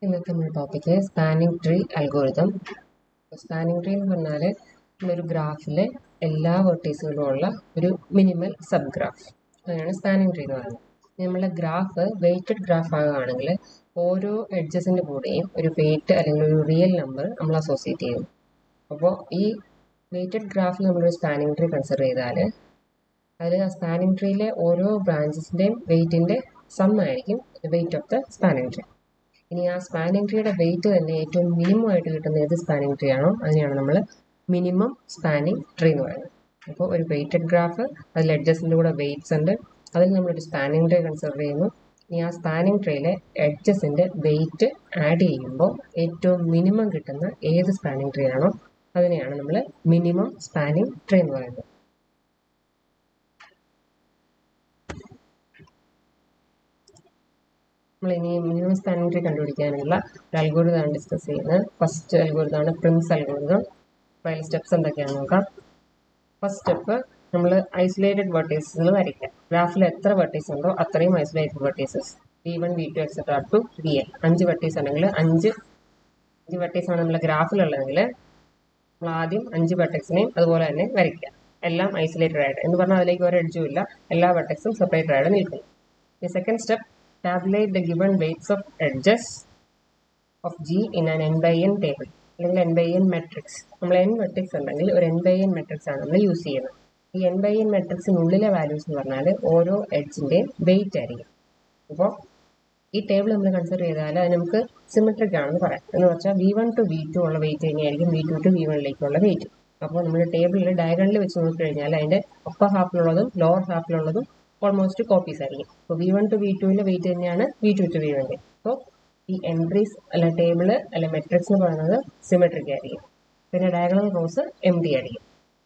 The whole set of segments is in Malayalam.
ഇന്നത്തെ നമ്മുടെ topic spanning tree algorithm spanning tree എന്ന് പറഞ്ഞാൽ നമ്മളൊരു ഗ്രാഫിലെ എല്ലാ വെർട്ടീസുകളും ഉള്ള ഒരു മിനിമൽ സബ് ഗ്രാഫ് അതിനാണ് സ്പാനിങ് ട്രീ എന്ന് പറയുന്നത് നമ്മളെ ഗ്രാഫ് വെയ്റ്റഡ് ഗ്രാഫ് ആകുകയാണെങ്കിൽ ഓരോ എഡ്ജസിൻ്റെ കൂടെയും ഒരു വെയ്റ്റ് അല്ലെങ്കിൽ ഒരു റിയൽ നമ്പർ നമ്മൾ അസോസിയേറ്റ് ചെയ്യും അപ്പോൾ ഈ വെയ്റ്റഡ് ഗ്രാഫിൽ നമ്മളൊരു സ്പാനിങ് ട്രീ കൺസിഡർ ചെയ്താൽ അതിൽ ആ സ്പാനിങ് ട്രീയിലെ ഓരോ ബ്രാഞ്ചസിൻ്റെയും വെയ്റ്റിൻ്റെ സം ആയിരിക്കും weight of the spanning tree ഇനി ആ സ്പാനിങ് ട്രീയുടെ വെയിറ്റ് തന്നെ ഏറ്റവും മിനിമം ആയിട്ട് കിട്ടുന്ന ഏത് സ്പാനിങ് ട്രീ ആണോ അതിനെയാണ് നമ്മൾ മിനിമം സ്പാനിങ് ട്രീ എന്ന് പറയുന്നത് അപ്പോൾ ഒരു വെയ്റ്റഡ് ഗ്രാഫ് അതിൽ എഡ്ജസിൻ്റെ കൂടെ വെയ്റ്റ്സ് ഉണ്ട് അതിൽ നമ്മളൊരു സ്പാനിങ് ട്രീ കൺസിഡർ ചെയ്യുന്നു ഇനി ആ സ്പാനിങ് ട്രീയിലെ എഡ്ജസിൻ്റെ വെയിറ്റ് ആഡ് ചെയ്യുമ്പോൾ ഏറ്റവും മിനിമം കിട്ടുന്ന ഏത് സ്പാനിങ് ട്രീ ആണോ അതിനെയാണ് നമ്മൾ മിനിമം സ്പാനിങ് ട്രീ എന്ന് പറയുന്നത് നമ്മൾ ഇനി മിനിമം സ്പാനിങ് ട്രീ കണ്ടുപിടിക്കാനുള്ള ഒരു അൽഗോരിതമാണ് ഡിസ്കസ് ചെയ്യുന്നത് ഫസ്റ്റ് അൽഗോരിതമാണ് പ്രിൻസ് അൽഗോരിതം അപ്പോൾ അതിൽ സ്റ്റെപ്സ് എന്തൊക്കെയാണെന്ന് നോക്കാം ഫസ്റ്റ് സ്റ്റെപ്പ് നമ്മൾ ഐസൊലേറ്റഡ് വെർട്ടീസസ് വരയ്ക്കാം ഗ്രാഫിൽ എത്ര വെർട്ടീസ് ഉണ്ടോ അത്രയും isolated vertices V one V two etcetera to V N അഞ്ച് വെർട്ടീസ് ഉണ്ടെങ്കിൽ അഞ്ച് അഞ്ച് വെർട്ടീസ് ആണ് നമ്മളെ ഗ്രാഫിലുള്ളതെങ്കിൽ നമ്മൾ ആദ്യം അഞ്ച് വെർട്ടെക്സിനെയും അതുപോലെ തന്നെ വരയ്ക്കുക എല്ലാം ഐസൊലേറ്റഡ് ആയിട്ട് എന്ന് പറഞ്ഞാൽ അതിലേക്ക് ഒരു എഡ്ജും ഇല്ല എല്ലാ വെർട്ടെക്സും സെപ്പറേറ്റഡ് ആയിട്ട് നിൽക്കുന്നു ഈ second step tabulate the given weights of edges of G in an n by n table അല്ലെങ്കിൽ n by n മെട്രിക്സ് നമ്മൾ n മെട്രിക്സ് ഉണ്ടെങ്കിൽ ഒരു n by n മെട്രിക്സ് ആണ് നമ്മൾ യൂസ് ചെയ്യുന്നത് ഈ n by n മെട്രിക്സിനുള്ളിലെ വാല്യൂസ് എന്ന് പറഞ്ഞാൽ ഓരോ എഡ്ജിൻ്റെയും വെയിറ്റ് ആയിരിക്കും അപ്പോൾ ഈ ടേബിൾ നമ്മൾ കൺസിഡർ ചെയ്താൽ അത് നമുക്ക് സിമെട്രിക് ആണെന്ന് പറയാം എന്ന് വെച്ചാൽ V one to V two ഉള്ള വെയിറ്റ് തന്നെയായിരിക്കും വി ടു ടു വി വണ്ണിലേക്കുള്ള വെയിറ്റ് അപ്പോൾ നമ്മൾ ടേബിളിൽ ഡയഗണലിൽ വെച്ച് നോക്കിക്കഴിഞ്ഞാൽ അതിൻ്റെ അപ്പർ ഹാഫിലുള്ളതും ലോവർ ഹാഫിലുള്ളതും ഓൾമോസ്റ്റ് കോപ്പീസ് ആയിരിക്കും അപ്പോൾ വി വൺ ടു വി ടുവിൻ്റെ വെയിറ്റ് തന്നെയാണ് വി ടു ടു വി വണ്ണിൻ്റെ അപ്പോൾ ഈ എൻട്രീസ് അല്ല ടേബിള് അല്ല മെട്രിക്സ് എന്ന് പറയുന്നത് സിമെട്രിക് ആയിരിക്കും പിന്നെ ഡയഗണൽ റോസ് എം ഡി ആയിരിക്കും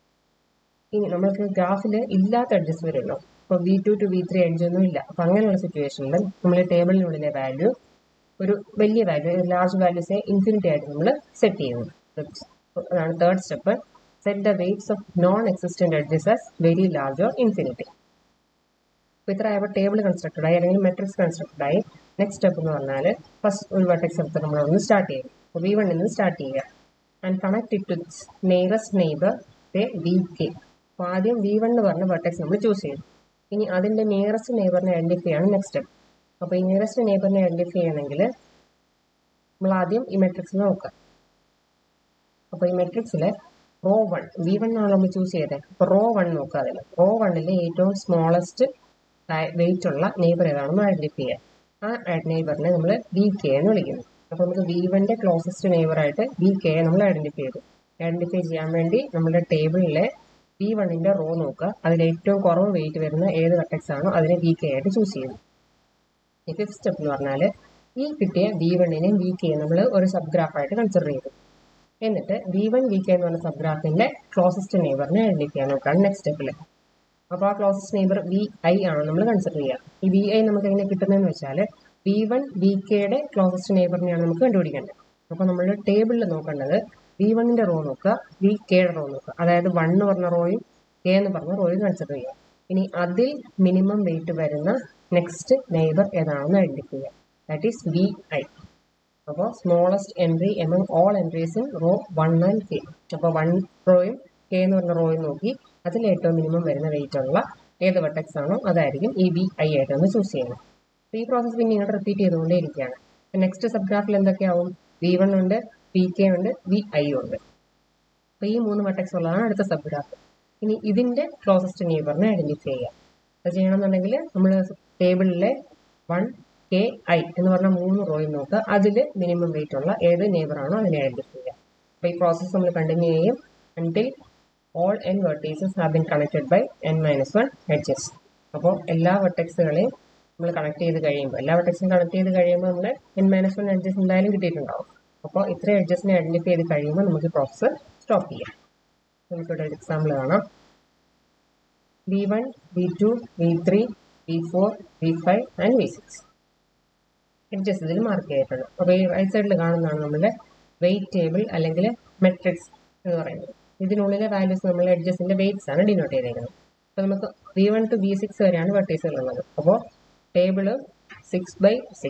ഇനി നമ്മൾക്ക് ഗ്രാഫിൽ ഇല്ലാത്ത എഡ്ജസ് വരുമല്ലോ അപ്പോൾ V two to V three edge ഒന്നും ഇല്ല അപ്പോൾ അങ്ങനെയുള്ള സിറ്റുവേഷനിൽ നമ്മൾ ടേബിളിനുള്ളിലെ വാല്യൂ ഒരു വലിയ വാല്യൂ ലാർജ് വാല്യൂസെ ഇൻഫിനിറ്റി ആയിട്ട് നമ്മൾ സെറ്റ് ചെയ്യുന്നു അതാണ് third step set the weights of non existent edges as very large or infinity അപ്പോൾ ഇത്ര ആയപ്പോൾ ടേബിൾ കൺസ്ട്രക്റ്റഡ് ആയി അല്ലെങ്കിൽ മെട്രിക്സ് കൺസ്ട്രക്റ്റഡ് ആയി നെക്സ്റ്റ് സ്റ്റെപ്പ് എന്ന് പറഞ്ഞാൽ ഫസ്റ്റ് ഒരു വെർട്ടെക്സ് എടുത്ത് നമ്മൾ ഒന്ന് സ്റ്റാർട്ട് ചെയ്യും അപ്പോൾ വി വണ്ണിൽ നിന്ന് സ്റ്റാർട്ട് ചെയ്യുക and connect it to nearest neighbour they V K അപ്പോൾ ആദ്യം വി വൺ എന്ന് പറഞ്ഞ വെർട്ടെക്സ് നമ്മൾ ചൂസ് ചെയ്യും ഇനി അതിൻ്റെ നിയറസ്റ്റ് നെയ്ബറിനെ ഐഡൻറ്റിഫൈ ആണ് നെക്സ്റ്റ് സ്റ്റെപ്പ് അപ്പോൾ ഈ നിയറസ്റ്റ് നെയ്ബറിനെ ഐഡൻറ്റിഫൈ ചെയ്യണമെങ്കിൽ നമ്മൾ ആദ്യം ഈ മെട്രിക്സ് നോക്കുക അപ്പോൾ ഈ മെട്രിക്സിലെ റോ വൺ വി വൺ ആണ് നമ്മൾ ചൂസ് ചെയ്തത് അപ്പോൾ റോ വൺ നോക്കുക അതിൽ റോ വണ്ണിലെ ഏറ്റവും സ്മോളസ്റ്റ് വെയിറ്റ് ഉള്ള നെയ്ബർ ഏതാണെന്ന് ഐഡൻറ്റിഫൈ ചെയ്യുക ആ നെയ്ബറിനെ നമ്മൾ വി കെ എന്ന് വിളിക്കുന്നു അപ്പോൾ നമുക്ക് വി വൻ്റെ ക്ലോസസ്റ്റ് നെയ്ബറായിട്ട് വി കെ നമ്മൾ ഐഡൻറ്റിഫൈ ചെയ്തു ഐഡൻറ്റിഫൈ ചെയ്യാൻ വേണ്ടി നമ്മുടെ ടേബിളിലെ വി വണ്ണിൻ്റെ റോ നോക്കുക അതിൽ ഏറ്റവും കുറവ് വെയിറ്റ് വരുന്ന ഏത് വെട്ടക്സ് ആണോ അതിനെ വി കെ ആയിട്ട് ചൂസ് ചെയ്യുന്നു ഈ ഫിഫ്ത് സ്റ്റെപ്പ് എന്ന് പറഞ്ഞാൽ ഈ കിട്ടിയ വി വണ്ണിനെയും വി കെയും നമ്മൾ ഒരു സബ് ഗ്രാഫായിട്ട് കൺസിഡർ ചെയ്തു എന്നിട്ട് വി വൺ വി കെ എന്ന് പറഞ്ഞ സബ് ഗ്രാഫിൻ്റെ ക്ലോസസ്റ്റ് നെയ്ബറിനെ ഐഡൻറ്റിഫൈ ചെയ്യാൻ നോക്കുകയാണ് നെക്സ്റ്റ് സ്റ്റെപ്പിൽ അപ്പോൾ ആ ക്ലോസസ്റ്റ് നെയ്ബർ വി ഐ ആണ് നമ്മൾ കൺസിഡർ ചെയ്യുക ഈ വി ഐ നമുക്ക് എങ്ങനെ കിട്ടുന്നതെന്ന് വെച്ചാൽ വി വൺ വി കെയുടെ ക്ലോസസ്റ്റ് നെയ്ബറിനെയാണ് നമുക്ക് കണ്ടുപിടിക്കേണ്ടത് അപ്പോൾ നമ്മൾ ടേബിളിൽ നോക്കേണ്ടത് വി വണ്ണിൻ്റെ റോ നോക്കുക വി കെയുടെ റോ നോക്കുക അതായത് വൺ എന്ന് പറഞ്ഞ റോയും കെ എന്ന് പറഞ്ഞ റോയും കൺസിഡർ ചെയ്യുക ഇനി അതിൽ മിനിമം വെയിറ്റ് വരുന്ന നെക്സ്റ്റ് നെയ്ബർ ഏതാണെന്ന് ഐഡൻറ്റിഫൈ ചെയ്യുക ദാറ്റ് ഈസ് വി ഐ അപ്പോൾ smallest entry among all entries in row one and K അപ്പോൾ വൺ റോയും കെ എന്ന് പറഞ്ഞ റോയും നോക്കി അതിൽ ഏറ്റവും മിനിമം വരുന്ന വെയിറ്റ് ഉള്ള ഏത് വെട്ടക്സ് ആണോ അതായിരിക്കും ഈ വി ഐ ആയിട്ട് നമ്മൾ ചൂസ് ചെയ്യുന്നത് അപ്പോൾ ഈ പ്രോസസ്സ് പിന്നെ ഇങ്ങോട്ട് റിപ്പീറ്റ് ചെയ്തുകൊണ്ടേ ഇരിക്കുകയാണ് നെക്സ്റ്റ് സബ് ഗ്രാഫിൽ എന്തൊക്കെയാവും വി വൺ ഉണ്ട് വി കെ ഉണ്ട് വി ഐ ഉണ്ട് അപ്പോൾ ഈ മൂന്ന് വെട്ടക്സ് ഉള്ളതാണ് അടുത്ത സബ് ഗ്രാഫ് ഇനി ഇതിൻ്റെ ക്ലോസസ്റ്റ് നെയ്ബറിനെ ഐഡൻറ്റിഫൈ ചെയ്യുക അത് ചെയ്യണമെന്നുണ്ടെങ്കിൽ നമ്മൾ ടേബിളിലെ വൺ കെ ഐ എന്ന് പറഞ്ഞ മൂന്ന് റോയും നോക്കുക അതിൽ മിനിമം വെയിറ്റ് ഉള്ള ഏത് നെയ്ബറാണോ അതിനെ ഐഡൻറ്റിഫൈ ചെയ്യുക അപ്പോൾ ഈ പ്രോസസ്സ് നമ്മൾ കണ്ടിന്യൂ ചെയ്യും until all N vertices have been connected by N minus one edges അപ്പോൾ എല്ലാ വെർട്ടെക്സുകളെയും നമ്മൾ കണക്ട് ചെയ്ത് കഴിയുമ്പോൾ എല്ലാ വെർട്ടെക്സും കണക്ട് ചെയ്ത് കഴിയുമ്പോൾ നമ്മൾ എൻ മൈനസ് വൺ എഡ്ജസ് എന്തായാലും കിട്ടിയിട്ടുണ്ടാവും അപ്പോൾ ഇത്ര എഡ്ജസിനെ ഐഡൻറ്റിഫൈ ചെയ്ത് കഴിയുമ്പോൾ നമുക്ക് പ്രോസസ്സ് സ്റ്റോപ്പ് ചെയ്യാം നമുക്കിവിടെ ഒരു എക്സാമ്പിൾ കാണാം V one V two V three V four V five and V six edges ഇതിൽ മാർക്ക് ചെയ്തിട്ടുണ്ട് അപ്പോൾ ഈ റൈറ്റ് സൈഡിൽ കാണുന്നതാണ് നമ്മുടെ വെയിറ്റ് ടേബിൾ അല്ലെങ്കിൽ മെട്രിക്സ് എന്ന് പറയുന്നത് ഇതിനുള്ളിലെ വാല്യൂസ് നമ്മൾ എഡ്ജസിൻ്റെ വെയിറ്റ്സ് ആണ് ഡിനോട്ട് ചെയ്തേക്കുന്നത് അപ്പോൾ നമുക്ക് V one to V six വരെയാണ് വെർട്ടീസുകൾ ഉള്ളത് അപ്പോൾ ടേബിള് സിക്സ് ബൈ സിക്സ്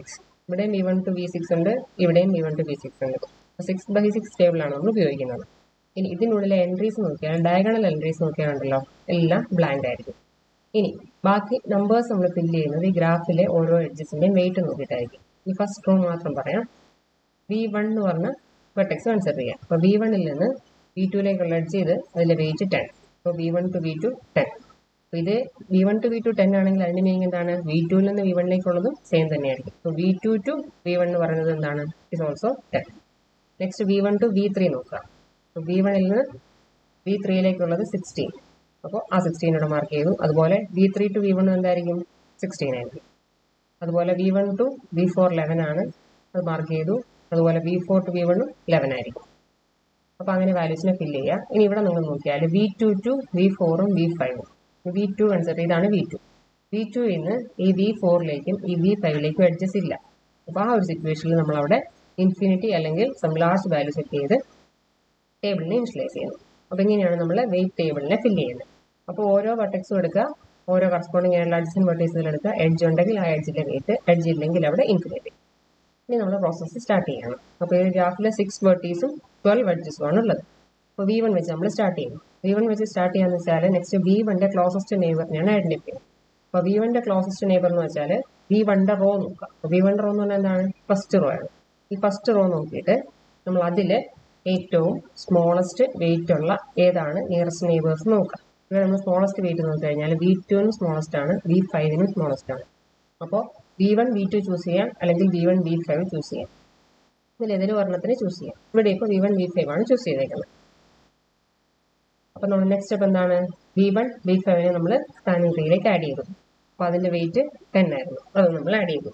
ഇവിടെയും V one to V six ഉണ്ട് ഇവിടെയും V one to V six ഉണ്ട് സിക്സ് ബൈ സിക്സ് ടേബിളാണ് നമ്മൾ ഉപയോഗിക്കുന്നത് ഇനി ഇതിനുള്ളിലെ എൻട്രീസ് നോക്കിയാൽ ഡയഗണൽ എൻട്രീസ് നോക്കിയാണല്ലോ എല്ലാം ബ്ലാങ്ക് ആയിരിക്കും ഇനി ബാക്കി നമ്പേഴ്സ് നമ്മൾ ഫില്ല് ചെയ്യുന്നത് ഈ ഗ്രാഫിലെ ഓരോ എഡ്ജസിൻ്റെയും വെയിറ്റ് നോക്കിയിട്ടായിരിക്കും ഈ ഫസ്റ്റ് റോ മാത്രം പറയാം വി വൺ എന്ന് പറഞ്ഞ വെർട്ടെക്സ് കൺസിഡർ ചെയ്യാം അപ്പോൾ വി വണ്ണിൽ നിന്ന് വി ടുവിലേക്കുള്ള എഡ്ജ് ചെയ്ത് അതിൻ്റെ വെയിറ്റ് ടെൻ അപ്പോൾ V one to V two ten അപ്പോൾ ഇത് V one to V two ten ആണെങ്കിൽ അതിൻ്റെ മീനിങ് എന്താണ് വി ടുവിൽ നിന്ന് വി വണ്ണിലേക്കുള്ളതും സെയിം തന്നെയായിരിക്കും അപ്പോൾ V two to V one എന്ന് പറയുന്നത് എന്താണ് is also ten next V one to V three നോക്കുക അപ്പോൾ വി വണ്ണിൽ നിന്ന് വി ത്രീയിലേക്കുള്ളത് സിക്സ്റ്റീൻ അപ്പോൾ ആ സിക്സ്റ്റീൻ ഇവിടെ മാർക്ക് ചെയ്തു അതുപോലെ V three to V one എന്തായിരിക്കും സിക്സ്റ്റീൻ ആയിരിക്കും അതുപോലെ V one to V four eleven ആണ് അത് മാർക്ക് ചെയ്തു അതുപോലെ വി ഫോർ ടു വി വണ്ണും ലെവൻ ആയിരിക്കും അപ്പോൾ അങ്ങനെ വാല്യൂസിനെ ഫില്ല് ചെയ്യുക ഇനി ഇവിടെ നിങ്ങൾ നോക്കിയാൽ വി ടു ടു വി ഫോറും വി ഫൈവും വി ടു കൺസിഡർ ഇതാണ് വി ടു വി ടുവിൽ നിന്ന് ഈ വി ഫോറിലേക്കും ഈ വി ഫൈവിലേക്കും അഡ്ജസ്റ്റ് ഇല്ല അപ്പോൾ ആ ഒരു സിറ്റുവേഷനിൽ നമ്മൾ അവിടെ ഇൻഫിനിറ്റി അല്ലെങ്കിൽ സം ലാർജ് വാല്യൂ സെറ്റ് ചെയ്ത് ടേബിളിനെ ഇനിഷ്യലൈസ് ചെയ്യുന്നു അപ്പോൾ ഇങ്ങനെയാണ് നമ്മൾ വെയിറ്റ് ടേബിളിനെ ഫില്ല് ചെയ്യുന്നത് അപ്പോൾ ഓരോ വട്ടക്സും എടുക്കുക ഓരോ കറസ്പോണ്ടിങ് ആയിട്ടുള്ള അഡ്ജൻ വെർട്ടീസുകൾ എടുക്കുക എഡ്ജ് ഉണ്ടെങ്കിൽ ആ എഡ്ജിലെ വെയിറ്റ് എഡ്ജ് ഇല്ലെങ്കിൽ അവിടെ ഇൻഫിനിറ്റി ഇനി നമ്മൾ പ്രോസസ്സ് സ്റ്റാർട്ട് ചെയ്യണം അപ്പോൾ ഈ ഗ്രാഫിൽ സിക്സ് വെർട്ടീസും ട്വൽവ് എഡ്ജസും ആണ് ഉള്ളത് അപ്പോൾ വി വൺ വെച്ച് നമ്മൾ സ്റ്റാർട്ട് ചെയ്യും വി വൺ വെച്ച് സ്റ്റാർട്ട് ചെയ്യാന്ന് വെച്ചാൽ നെക്സ്റ്റ് വി വണ്ടെ ക്ലോസസ്റ്റ് നെയ്ബറിനെയാണ് ഐഡന്റിഫൈ ചെയ്യുന്നത് അപ്പോൾ വി വണ്ടെ ക്ലോസസ്റ്റ് നെയ്ബർ എന്ന് വെച്ചാൽ വി വണ്ടെ റോ നോക്കുക അപ്പോൾ വി വൺ റോ എന്ന് പറഞ്ഞാൽ എന്താണ് ഫസ്റ്റ് റോ ആണ് ഈ ഫസ്റ്റ് റോ നോക്കിയിട്ട് നമ്മൾ അതിൽ ഏറ്റവും സ്മോളസ്റ്റ് വെയിറ്റ് ഉള്ള ഏതാണ് നിയറസ്റ്റ് നെയ്ബേഴ്സ് നോക്കാം ഇവിടെ നമ്മൾ സ്മോളസ്റ്റ് വെയിറ്റ് നോക്കി കഴിഞ്ഞാൽ വി ടുവിനും സ്മോളസ്റ്റ് ആണ് വി ഫൈവിനും സ്മോളസ്റ്റ് ആണ് അപ്പോൾ V one V two choose ചെയ്യാം അല്ലെങ്കിൽ V one V five choose ചെയ്യാം ഇതിൽ ഏതൊരു ഒരെണ്ണത്തിന് ചൂസ് ചെയ്യാം ഇവിടെ ഇപ്പോൾ വി വൺ വി ഫൈവ് ആണ് ചൂസ് ചെയ്തേക്കുന്നത് അപ്പോൾ നമ്മൾ നെക്സ്റ്റ് സ്റ്റെപ്പ് എന്താണ് വി വൺ വി ഫൈവിനെ നമ്മൾ സ്പാനിങ് ട്രീയിലേക്ക് ആഡ് ചെയ്തു അപ്പോൾ അതിൻ്റെ വെയിറ്റ് ടെൻ ആയിരുന്നു അത് നമ്മൾ ആഡ് ചെയ്തു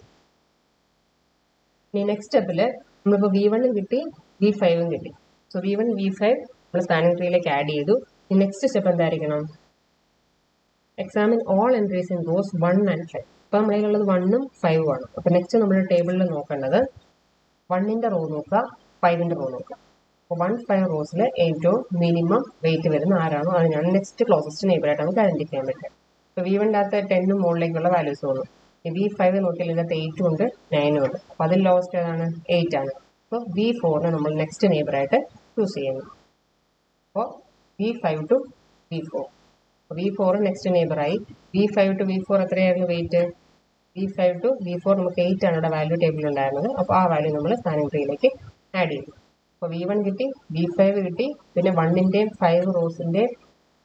ഇനി നെക്സ്റ്റ് സ്റ്റെപ്പിൽ നമ്മളിപ്പോൾ വി വണ്ണും കിട്ടി വി ഫൈവും കിട്ടി so V one V five നമ്മൾ സ്പാനിങ് ട്രീയിലേക്ക് ആഡ് ചെയ്തു ഇനി നെക്സ്റ്റ് സ്റ്റെപ്പ് എന്തായിരിക്കണം examine all entries in rows one and five ഇപ്പോൾ നമ്മുടെ കയ്യിലുള്ളത് വണ്ണും ഫൈവും ആണ് അപ്പോൾ നെക്സ്റ്റ് നമ്മുടെ ടേബിളിൽ നോക്കേണ്ടത് വണ്ണിൻ്റെ റോ നോക്കുക ഫൈവിൻ്റെ റോ നോക്കുക അപ്പോൾ വൺ ഫൈവ് റോസിൽ ഏറ്റവും മിനിമം വെയിറ്റ് വരുന്ന ആരാണോ അതിനാണ് നെക്സ്റ്റ് ക്ലോസസ്റ്റ് നെയ്ബറായിട്ട് നമുക്ക് ഐഡൻറ്റിഫൈ ചെയ്യാൻ പറ്റുക ഇപ്പോൾ വി വണ്ണിൻ്റെ അകത്ത് ടെന്നും മുകളിലേക്കുള്ള വാല്യൂസ് തോന്നും വി ഫൈവ് നോക്കിയാൽ ഇതിനകത്ത് എയ്റ്റും ഉണ്ട് നയനും ഉണ്ട് അപ്പോൾ അതിൽ ലോവസ്റ്റ് ഏതാണ് എയ്റ്റ് ആണ് അപ്പോൾ വി ഫോറിനെ നമ്മൾ നെക്സ്റ്റ് നെയ്ബറായിട്ട് ചൂസ് ചെയ്യുന്നു അപ്പോൾ V five to V four V four next നെയ്ബറായി V five to V four എത്രയായിരുന്നു weight V five to V four നമുക്ക് എയ്റ്റ് ആണ് ഇവിടെ വാല്യൂ ടേബിൾ ഉണ്ടായിരുന്നത് അപ്പോൾ ആ വാല്യൂ നമ്മൾ സ്പാനിങ് ട്രീയിലേക്ക് ആഡ് ചെയ്തു അപ്പോൾ വി വൺ കിട്ടി വി ഫൈവ് കിട്ടി പിന്നെ വണ്ണിൻ്റെയും ഫൈവ് റോസിൻ്റെയും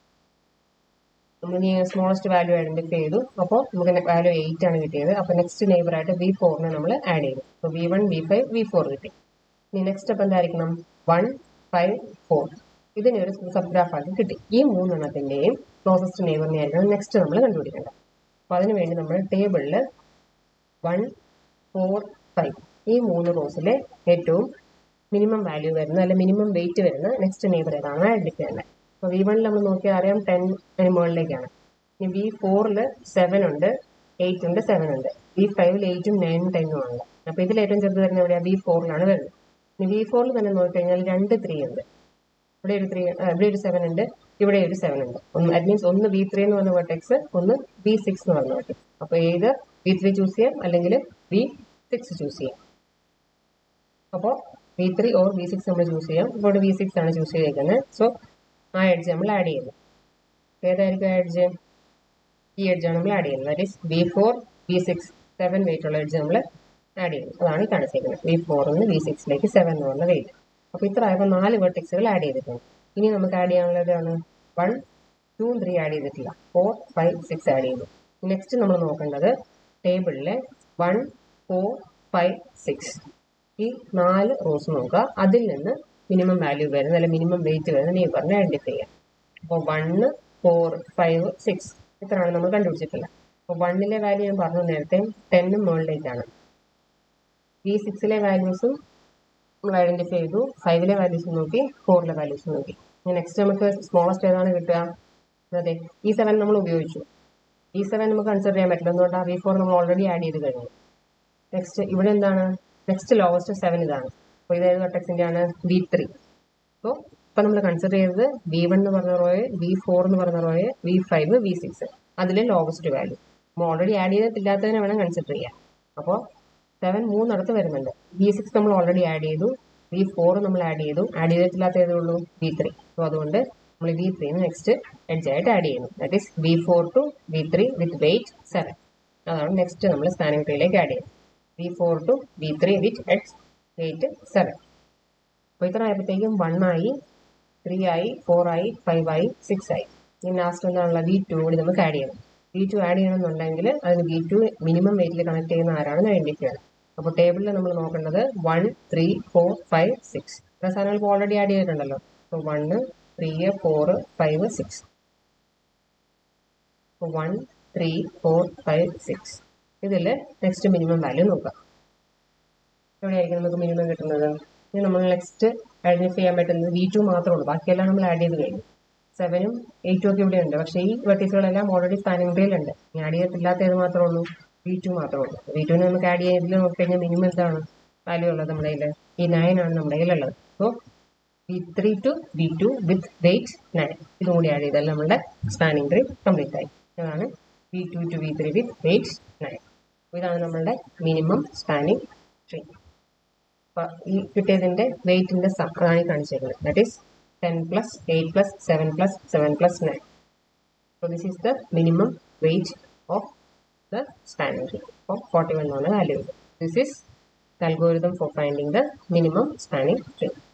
നമ്മൾ സ്മോളസ്റ്റ് വാല്യൂ ഐഡന്റിഫൈ ചെയ്തു അപ്പോൾ നമുക്ക് വാല്യൂ എയ്റ്റ് ആണ് കിട്ടിയത് അപ്പോൾ നെക്സ്റ്റ് നെയ്ബറായിട്ട് വി ഫോറിനെ നമ്മൾ ആഡ് ചെയ്തു അപ്പോൾ V one V five V four കിട്ടി ഇനി നെക്സ്റ്റ് സ്റ്റെപ്പ് എന്തായിരിക്കണം വൺ ഫൈവ് ഫോർ ഇതിനെ ഒരു സബ് ഗ്രാഫാക്കി കിട്ടി ഈ മൂന്നെണ്ണത്തിൻ്റെയും ക്ലോസസ്റ്റ് നെയ്ബറിനെ ആയിരിക്കണം നെക്സ്റ്റ് നമ്മൾ കണ്ടുപിടിക്കേണ്ടത് അപ്പോൾ അതിന് വേണ്ടി നമ്മൾ ടേബിളിൽ വൺ ഫോർ ഫൈവ് ഈ മൂന്ന് റോസിലെ ഏറ്റവും മിനിമം വാല്യൂ വരുന്ന അല്ലെ മിനിമം വെയിറ്റ് വരുന്ന നെക്സ്റ്റ് നെയ്ബർ ഏതാണ് ഐഡന്റിഫൈ ചെയ്യുന്നത് അപ്പോൾ വി വണ്ണിൽ നമ്മൾ നോക്കിയാൽ അറിയാം ടെൻ അതിന് മുകളിലേക്കാണ് ഇനി വി ഫോറിൽ സെവൻ ഉണ്ട് എയ്റ്റ് ഉണ്ട് സെവൻ ഉണ്ട് വി ഫൈവിൽ എയ്റ്റും നയനും ടെന്നും ആണ് അപ്പോൾ ഇതിൽ ഏറ്റവും ചെറുത് വരുന്നത് എവിടെയാണ് വി ഫോറിലാണ് വരുന്നത് ഇനി വി ഫോറിൽ തന്നെ നോക്കിക്കഴിഞ്ഞാൽ രണ്ട് ത്രീ ഉണ്ട് ഇവിടെ ഒരു ത്രീ ഇവിടെ ഒരു സെവൻ ഉണ്ട് ഇവിടെ ഒരു സെവൻ ഉണ്ട് ഒന്ന് അറ്റ് മീൻസ് ഒന്ന് വി ത്രീ എന്ന് പറഞ്ഞ വെർട്ടെക്സ് ഒന്ന് വി സിക്സ് എന്ന് പറഞ്ഞ വെർട്ടെക്സ് അപ്പോൾ ഏത് വി ത്രീ ചൂസ് ചെയ്യാം അല്ലെങ്കിൽ വി സിക്സ് ചൂസ് ചെയ്യാം അപ്പോൾ V three or V six നമ്മൾ ചൂസ് ചെയ്യാം ഇപ്പോൾ ഇവിടെ വി സിക്സ് ആണ് ചൂസ് ചെയ്തേക്കുന്നത് സോ ആ എഡ്ജ് നമ്മൾ ആഡ് ചെയ്യുന്നു ഏതായിരിക്കും എഡ്ജ് ഈ എഡ്ജാണ് നമ്മൾ ആഡ് ചെയ്യുന്നത് that is V four V six seven weight ഉള്ള എഡ്ജ് നമ്മൾ ആഡ് ചെയ്യുന്നു അതാണ് ഈ കാണിച്ചിരിക്കുന്നത് വി ഫോറിൽ നിന്ന് വി സിക്സിലേക്ക് സെവൻ എന്ന് പറഞ്ഞ വെയിറ്റ് അപ്പോൾ ഇത്ര ആയപ്പോൾ നാല് വെർട്ടിക്സുകൾ ആഡ് ചെയ്തിട്ടുണ്ട് ഇനി നമുക്ക് ആഡ് ചെയ്യാനുള്ളതാണ് വൺ ടു ത്രീ ആഡ് ചെയ്തിട്ടില്ല ഫോർ ഫൈവ് സിക്സ് ആഡ് ചെയ്തു നെക്സ്റ്റ് നമ്മൾ നോക്കേണ്ടത് ടേബിളിലെ വൺ ഫോർ ഫൈവ് സിക്സ് ഈ നാല് റോസ് നോക്കുക അതിൽ നിന്ന് മിനിമം വാല്യൂ വരുന്ന അല്ലെങ്കിൽ മിനിമം വെയിറ്റ് വരുന്ന നെയ്ബറിനെ ഐഡന്റിഫൈ ചെയ്യാം അപ്പോൾ വണ്ണ് ഫോർ ഫൈവ് സിക്സ് ഇത്രയാണ് നമ്മൾ കണ്ടുപിടിച്ചിട്ടുള്ളത് അപ്പോൾ വണ്ണിലെ വാല്യൂ ഞാൻ പറഞ്ഞു നേരത്തെ ടെന്നും മുകളിലേക്കാണ് വി സിക്സിലെ വാല്യൂസും നമ്മൾ ഐഡന്റിഫൈ ചെയ്തു ഫൈവിലെ വാല്യൂസ് നോക്കി ഫോറിലെ വാല്യൂസ് നോക്കി നെക്സ്റ്റ് നമുക്ക് സ്മോളസ്റ്റ് ഏതാണ് കിട്ടുക അതെ ഈ സെവൻ നമ്മൾ ഉപയോഗിച്ചു ഈ സെവൻ നമുക്ക് കൺസിഡർ ചെയ്യാൻ പറ്റില്ല എന്തുകൊണ്ടാണ് വി ഫോർ നമ്മൾ ഓൾറെഡി ആഡ് ചെയ്ത് കഴിഞ്ഞു നെക്സ്റ്റ് ഇവിടെ എന്താണ് നെക്സ്റ്റ് ലോവസ്റ്റ് സെവൻ ഇതാണ് അപ്പോൾ ഇത് ഏത് വെട്ടക്സിൻ്റെ ആണ് വി ത്രീ അപ്പോൾ ഇപ്പം നമ്മൾ കൺസിഡർ ചെയ്തത് വി വൺ എന്ന് പറഞ്ഞ റോയെ വി ഫോർ എന്ന് പറഞ്ഞ റോയെ വി ഫൈവ് വി സിക്സ് അതിലെ ലോവസ്റ്റ് വാല്യൂ നമ്മൾ ഓൾറെഡി ആഡ് ചെയ്തിട്ടില്ലാത്തതിനെ വേണം കൺസിഡർ ചെയ്യാം അപ്പോൾ സെവൻ മൂന്നിടത്ത് വരുന്നുണ്ട് ബി സിക്സ് നമ്മൾ ഓൾറെഡി ആഡ് ചെയ്തു ബി ഫോർ നമ്മൾ ആഡ് ചെയ്തു ആഡ് ചെയ്തിട്ടില്ലാത്ത ഏതേ ഉള്ളൂ ബി ത്രീ സോ അതുകൊണ്ട് നമ്മൾ ബി ത്രീ നെക്സ്റ്റ് എഡ്ജ് ആയിട്ട് ആഡ് ചെയ്യുന്നു that is V four to V three with weight seven അതാണ് നെക്സ്റ്റ് നമ്മൾ സ്പാനിങ് ട്രീയിലേക്ക് ആഡ് ചെയ്യുന്നത് V four to V three with edge weight seven അപ്പോൾ ഇത്ര ആയപ്പോഴത്തേക്കും വൺ ആയി ത്രീ ആയി ഫോർ ആയി ഫൈവ് ആയി സിക്സ് ആയി ഇനി ലാസ്റ്റ് എന്താണുള്ള വി ടു കൂടി നമുക്ക് ആഡ് ചെയ്യണം വി ടു ആഡ് ചെയ്യണമെന്നുണ്ടെങ്കിൽ അതിന് വി ടു മിനിമം വെയിറ്റിൽ കണക്ട് ചെയ്യുന്ന ആരാണെന്ന് ഐഡൻറ്റിഫൈ ചെയ്യണം അപ്പോൾ ടേബിളിൽ നമ്മൾ നോക്കേണ്ടത് one three four five six ഇത്ര സാധനങ്ങൾ ഇപ്പോൾ ഓൾറെഡി ആഡ് ചെയ്തിട്ടുണ്ടല്ലോ അപ്പോൾ one three four five six one three four five six ഇതിൽ നെക്സ്റ്റ് മിനിമം വാല്യൂ നോക്കാം എവിടെയായിരിക്കും നമുക്ക് മിനിമം കിട്ടുന്നത് ഇനി നമ്മൾ നെക്സ്റ്റ് ഐഡൻറ്റിഫൈ ചെയ്യാൻ പറ്റുന്നത് വി ടു മാത്രമേ ഉള്ളൂ ബാക്കിയെല്ലാം നമ്മൾ ആഡ് ചെയ്ത് കഴിഞ്ഞു സെവനും എയ്റ്റും ഒക്കെ ഇവിടെ ഉണ്ട് പക്ഷേ ഈ വെർട്ടീസുകളെല്ലാം ഓൾറെഡി സ്പാനിങ് ട്രീയിലുണ്ട് ഇനി ആഡ് ചെയ്തിട്ടില്ലാത്ത ഏത് മാത്രമേ ഉള്ളൂ വി ടു മാത്രമേ ഉള്ളൂ വി ടുവിന് നമുക്ക് ആഡ് ചെയ്തതിൽ നോക്കിക്കഴിഞ്ഞാൽ മിനിമം എന്താണ് വാല്യൂ ഉള്ളത് നമ്മുടെ കയ്യിൽ ഈ നയൻ ആണ് നമ്മുടെ കയ്യിലുള്ളത് so V three to V two with weight nine ഇതും കൂടി ആഡ് ചെയ്താൽ നമ്മുടെ സ്പാനിങ് ട്രീ കംപ്ലീറ്റ് ആയി ഇതാണ് V two to V three with weight nine ഇതാണ് നമ്മളുടെ മിനിമം സ്പാനിങ് ട്രീ അപ്പോൾ ഈ കിട്ടിയതിൻ്റെ വെയിറ്റിൻ്റെ സം അതാണ് ഈ കാണിച്ചേക്കുന്നത് that is ten plus eight plus seven plus seven plus nine so this is the minimum weight of the spanning tree of 41 ആണ് value this is the algorithm for finding the minimum spanning tree